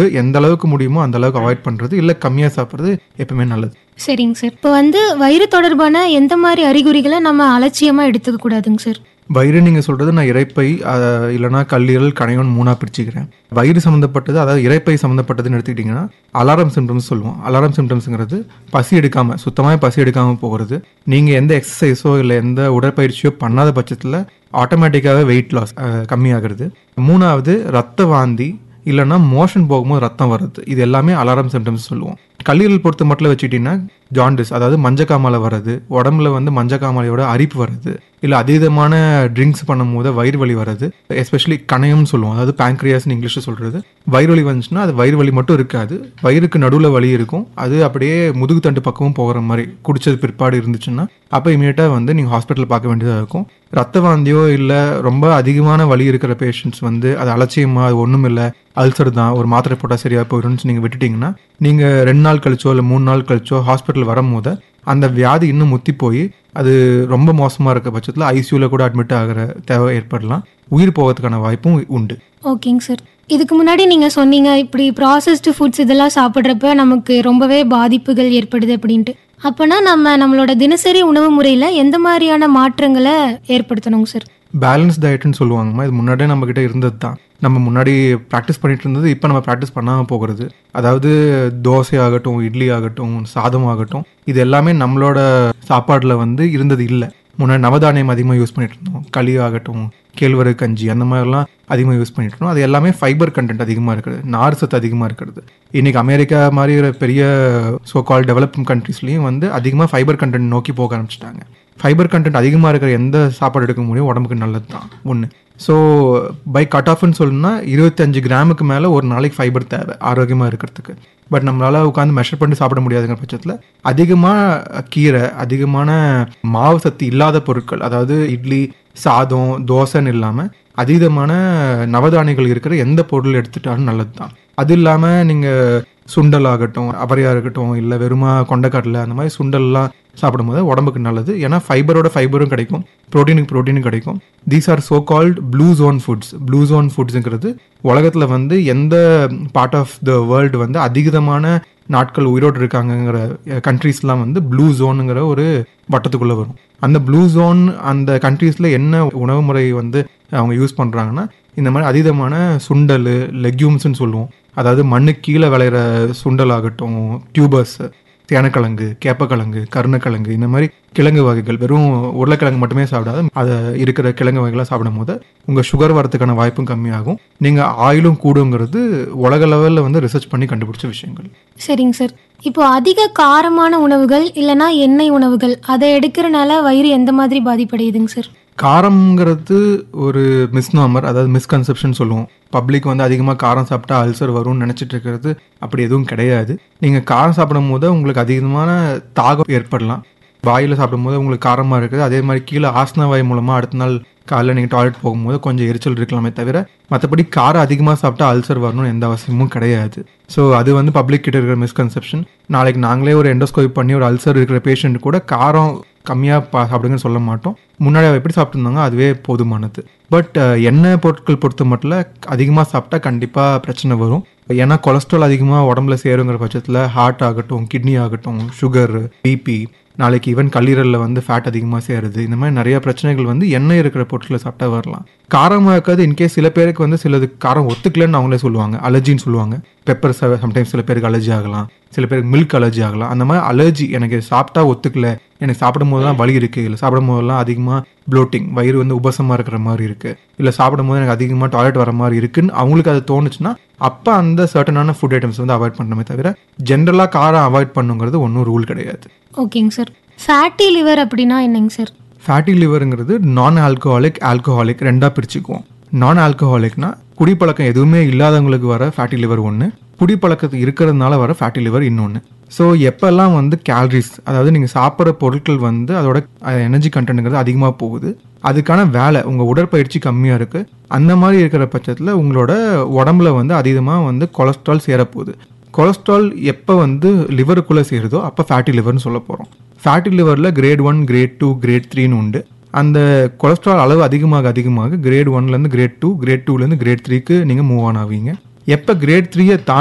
food எந்த அளவுக்கு முடியுமோ அந்த அளவுக்கு அவாய்ட் பண்ணுறது இல்லை கம்மியாக சாப்பிட்றது எப்பவுமே நல்லது சரிங்க சார் இப்போ வந்து வயிறு தொடர்பான எந்த மாதிரி அறிகுறிகளை நம்ம அலட்சியமாக எடுத்துக்க கூடாதுங்க சார் வயிறு நீங்கள் சொல்கிறது நான் இறைப்பை அஹ், இல்லைனா கல்லீரல் கணையோன் மூணாக பிரிச்சுக்கிறேன் வயிறு சம்மந்தப்பட்டது அதாவது இறைப்பை சம்மந்தப்பட்டதுன்னு எடுத்துக்கிட்டிங்கன்னா அலாரம் சிம்டம்ஸ் சொல்லுவோம் அலாரம் சிம்டம்ஸுங்கிறது பசி எடுக்காமல் சுத்தமாக பசி எடுக்காமல் போகிறது நீங்கள் எந்த எக்ஸசைஸோ இல்லை எந்த உடற்பயிற்சியோ பண்ணாத பட்சத்தில் ஆட்டோமேட்டிக்காகவே வெயிட் லாஸ் கம்மியாகிறது மூணாவது ரத்த வாந்தி இல்லைன்னா மோஷன் போகும்போது ரத்தம் வருது இது எல்லாமே அலாரம் சிம்டம்ஸ் சொல்லுவோம் கல்லீரல் பொறுத்த மட்டும் வச்சுக்கிட்டிங்கன்னா ஜாண்டிஸ் அதாவது மஞ்சக்காமலை வர்றது உடம்புல வந்து மஞ்சக்காமலையோட அரிப்பு வருது இல்லை அதீதமான ட்ரிங்க்ஸ் பண்ணும்போது வயிறு வலி வருது எஸ்பெஷலி கணையம்னு சொல்லுவோம் அதாவது பேங்க்ரியாஸ்னு இங்கிலீஷில் சொல்கிறது வயிறு வலி வந்துச்சுன்னா அது வயிறு வலி மட்டும் இருக்காது வயிறுக்கு நடுவில் வலி இருக்கும் அது அப்படியே முதுகு தண்டு பக்கமும் போகிற மாதிரி குடிச்சது பிற்பாடு இருந்துச்சுன்னா அப்போ இமீடியட்டாக வந்து நீங்கள் ஹாஸ்பிட்டல் பார்க்க வேண்டியதாக இருக்கும் ரத்த வாந்தியோ இல்லை ரொம்ப அதிகமான வலி இருக்கிற பேஷண்ட்ஸ் வந்து அது அலட்சியமாக அது ஒன்றும் இல்லை அல்சர் தான் ஒரு மாத்திரை போட்டால் சரியாக போயிடும்னு நீங்கள் விட்டுட்டிங்கன்னா நீங்கள் ரெண்டு நாள் கழிச்சோ இல்லை மூணு நாள் கழிச்சோ ஹாஸ்பிட்டல் வரும்போது அந்த வியாதி இன்னும் முத்தி போய் அது ரொம்ப மோசமாக இருக்க பட்சத்தில் ஐசியூவில் கூட அட்மிட் ஆகிற தேவை ஏற்படலாம் உயிர் போகிறதுக்கான வாய்ப்பும் உண்டு ஓகேங்க சார் இதுக்கு முன்னாடி நீங்கள் சொன்னீங்க இப்படி ப்ராசஸ்டு ஃபுட்ஸ் இதெல்லாம் சாப்பிட்றப்ப நமக்கு ரொம்பவே பாதிப்புகள் ஏற்படுது அப்படின்ட்டு அப்போனா நம்ம நம்மளோட தினசரி உணவு முறையில் எந்த மாதிரியான மாற்றங்களை ஏற்படுத்தணுங்க சார் பேலன்ஸ் டயட்னு சொல்லுவாங்கம்மா இது முன்னாடியே நம்ம கிட்ட இருந்தது தான் நம்ம முன்னாடி ப்ராக்டிஸ் பண்ணிட்டு இருந்தது இப்போ நம்ம ப்ராக்டிஸ் பண்ணாமல் போகிறது அதாவது தோசை ஆகட்டும் இட்லி ஆகட்டும் சாதம் ஆகட்டும் இது எல்லாமே நம்மளோட சாப்பாடில் வந்து இருந்தது இல்லை முன்னாடி நவதானியம் அதிகமாக யூஸ் பண்ணிட்டு இருந்தோம் களி ஆகட்டும் கேழ்வரகு கஞ்சி அந்த மாதிரிலாம் அதிகமாக யூஸ் பண்ணிட்டு இருந்தோம் அது எல்லாமே ஃபைபர் கண்டென்ட் அதிகமாக இருக்கிறது நார் சத்து அதிகமாக இருக்கிறது இன்னைக்கு அமெரிக்கா மாதிரி ஒரு பெரிய சோ கால் டெவலப்பிங் கண்ட்ரீஸ்லையும் வந்து அதிகமாக ஃபைபர் கண்டென்ட் நோக்கி போக ஆரம்பிச்சிட்டாங்க ஃபைபர் கண்டென்ட் அதிகமாக இருக்கிற எந்த சாப்பாடு எடுக்க முடியும் உடம்புக்கு நல்லது தான் ஒன்று ஸோ பை கட் ஆஃப்னு சொல்லணும்னா இருபத்தஞ்சு கிராமுக்கு மேலே ஒரு நாளைக்கு ஃபைபர் தேவை ஆரோக்கியமாக இருக்கிறதுக்கு பட் நம்மளால் உட்காந்து மெஷர் பண்ணி சாப்பிட முடியாதுங்கிற பட்சத்தில் அதிகமாக கீரை அதிகமான மாவு சத்து இல்லாத பொருட்கள் அதாவது இட்லி சாதம் தோசைன்னு இல்லாமல் அதீதமான நவதானியங்கள் இருக்கிற எந்த பொருள் எடுத்துட்டாலும் நல்லது தான் அது இல்லாமல் நீங்கள் சுண்டல் ஆகட்டும் அவரையாக இருக்கட்டும் இல்லை வெறுமா கொண்டைக்கடலை அந்த மாதிரி சுண்டல்லாம் சாப்பிடும்போது உடம்புக்கு நல்லது ஏன்னா ஃபைபரோட ஃபைபரும் கிடைக்கும் ப்ரோட்டீனுக்கு ப்ரோட்டீனும் கிடைக்கும் these are so called blue zone foods blue zone ஃபுட்ஸுங்கிறது உலகத்தில் வந்து எந்த பார்ட் ஆஃப் த வேர்ல்டு வந்து அதிகமான நாட்கள் உயிரோடு இருக்காங்கங்கிற கண்ட்ரீஸ்லாம் வந்து ப்ளூ ஜோனுங்கிற ஒரு வட்டத்துக்குள்ளே வரும் அந்த ப்ளூ ஜோன் அந்த கண்ட்ரீஸில் என்ன உணவு முறை வந்து அவங்க யூஸ் பண்ணுறாங்கன்னா இந்த மாதிரி அதீதமான சுண்டல் லெக்யூம்ஸ்னு சொல்லுவோம் அதாவது மண்ணு கீழே விளையிற சுண்டல் ஆகட்டும் டியூபர்ஸ் சேனக்கிழங்கு கேப்பக்கிழங்கு கருணக்கிழங்கு இந்த மாதிரி கிழங்கு வகைகள் வெறும் உருளைக்கிழங்கு மட்டுமே சாப்பிடாத அதை இருக்கிற கிழங்கு வகைகளாக சாப்பிடும் போது உங்கள் சுகர் வரதுக்கான வாய்ப்பும் கம்மியாகும் நீங்கள் ஆயிலும் கூடுங்கிறது உலக லெவலில் வந்து ரிசர்ச் பண்ணி கண்டுபிடிச்ச விஷயங்கள் சரிங்க சார் இப்போ அதிக காரமான உணவுகள் இல்லைன்னா எண்ணெய் உணவுகள் அதை எடுக்கிறனால வயிறு எந்த மாதிரி பாதிப்படையுதுங்க சார் காரம்ங்கிறது ஒரு மிஸ்நாமர் அதாவது மிஸ்கன்செப்ஷன் சொல்லுவோம் பப்ளிக் வந்து அதிகமாக காரம் சாப்பிட்டா அல்சர் வரும்னு நினச்சிட்டு இருக்கிறது அப்படி எதுவும் கிடையாது நீங்கள் காரம் சாப்பிடும் போது உங்களுக்கு அதிகமான தாகம் ஏற்படலாம் வாயில் சாப்பிடும்போது உங்களுக்கு காரமாக இருக்குது அதே மாதிரி கீழே ஆசன வாய் மூலமாக அடுத்த நாள் காலைல நீங்கள் டாய்லெட் போகும்போது கொஞ்சம் எரிச்சல் இருக்கலாமே தவிர மற்றபடி காரம் அதிகமாக சாப்பிட்டா அல்சர் வரணும்னு எந்த அவசியமும் கிடையாது ஸோ அது வந்து பப்ளிக் கிட்ட இருக்கிற மிஸ்கன்செப்ஷன் நாளைக்கு நாங்களே ஒரு எண்டோஸ்கோப் பண்ணி ஒரு அல்சர் இருக்கிற பேஷண்ட் கூட காரம் கம்மியாக பா சாப்பிடுங்கன்னு சொல்ல மாட்டோம் முன்னாடி அவ எப்படி சாப்பிட்டுருந்தாங்க அதுவே போதுமானது பட் எண்ணெய் பொருட்கள் பொறுத்த மட்டும் அதிகமாக சாப்பிட்டா கண்டிப்பாக பிரச்சனை வரும் ஏன்னா கொலஸ்ட்ரால் அதிகமாக உடம்புல சேருங்கிற பட்சத்தில் ஹார்ட் ஆகட்டும் கிட்னி ஆகட்டும் சுகர் பிபி நாளைக்கு ஈவன் கல்லீரலில் வந்து ஃபேட் அதிகமாக சேருது இந்த மாதிரி நிறைய பிரச்சனைகள் வந்து எண்ணெய் இருக்கிற பொருட்களை சாப்பிட்டா வரலாம் காரமாக இருக்காது இன்கேஸ் சில பேருக்கு வந்து சிலது காரம் ஒத்துக்கலன்னு அவங்களே சொல்லுவாங்க அலர்ஜின்னு சொல்லுவாங்க பெப்பர் சம்டைம்ஸ் சில பேருக்கு அலர்ஜி ஆகலாம் சில பேருக்கு மில்க் அலர்ஜி ஆகலாம் அந்த மாதிரி அலர்ஜி எனக்கு சாப்பிட்டா ஒத்துக்கல எனக்கு சாப்பிடும் போதெல்லாம் வலி இருக்குது இல்லை சாப்பிடும் போதெல்லாம் அதிகமாக ப்ளோட்டிங் வயிறு வந்து உபசமாக இருக்கிற மாதிரி இருக்குது இல்லை சாப்பிடும் போது எனக்கு அதிகமாக டாய்லெட் வர மாதிரி இருக்குன்னு அவங்களுக்கு அது தோணுச்சுன்னா அப்போ அந்த சர்டனான ஃபுட் ஐட்டம்ஸ் வந்து அவாய்ட் பண்ணணுமே தவிர ஜென்ரலாக காரம் அவாய்ட் பண்ணுங்கிறது ஒன்றும் ரூல் கிடையாது ஓகேங்க சார் ஃபேட்டி லிவர் அப்படின்னா என்னங்க சார் ஃபேட்டி லிவருங்கிறது நான் ஆல்கஹாலிக் ஆல்கஹாலிக் ரெண்டாக பிரிச்சுக்குவோம் நான் ஆல்கஹாலிக்னா குடிப்பழக்கம் எதுவுமே இல்லாதவங்களுக்கு வர ஃபேட்டி லிவர் ஒன்று குடிப்பழக்கத்து இருக்கிறதுனால வர ஃபேட்டி லிவர் இன்னொன்று ஸோ எப்போல்லாம் வந்து கேலரிஸ் அதாவது நீங்கள் சாப்பிட்ற பொருட்கள் வந்து அதோட எனர்ஜி கண்டென்ட்ங்கிறது அதிகமாக போகுது அதுக்கான வேலை உங்கள் உடற்பயிற்சி கம்மியாக இருக்குது அந்த மாதிரி இருக்கிற பட்சத்தில் உங்களோட உடம்புல வந்து அதிகமாக வந்து கொலஸ்ட்ரால் சேரப்போகுது கொலஸ்ட்ரால் எப்போ வந்து லிவருக்குள்ளே சேருதோ அப்போ ஃபேட்டி லிவர்னு சொல்ல போகிறோம் ஃபேட்டி லிவரில் grade one grade two grade த்ரீன்னு உண்டு அந்த கொலஸ்ட்ரால் அளவு அதிகமாக அதிகமாக கிரேட் ஒன்லேருந்து கிரேட் டூ கிரேட் டூலேருந்து கிரேட் த்ரீக்கு நீங்கள் மூவ் ஆன் ஆவீங்க எப்போ கிரேட் த்ரீயை தாண்டி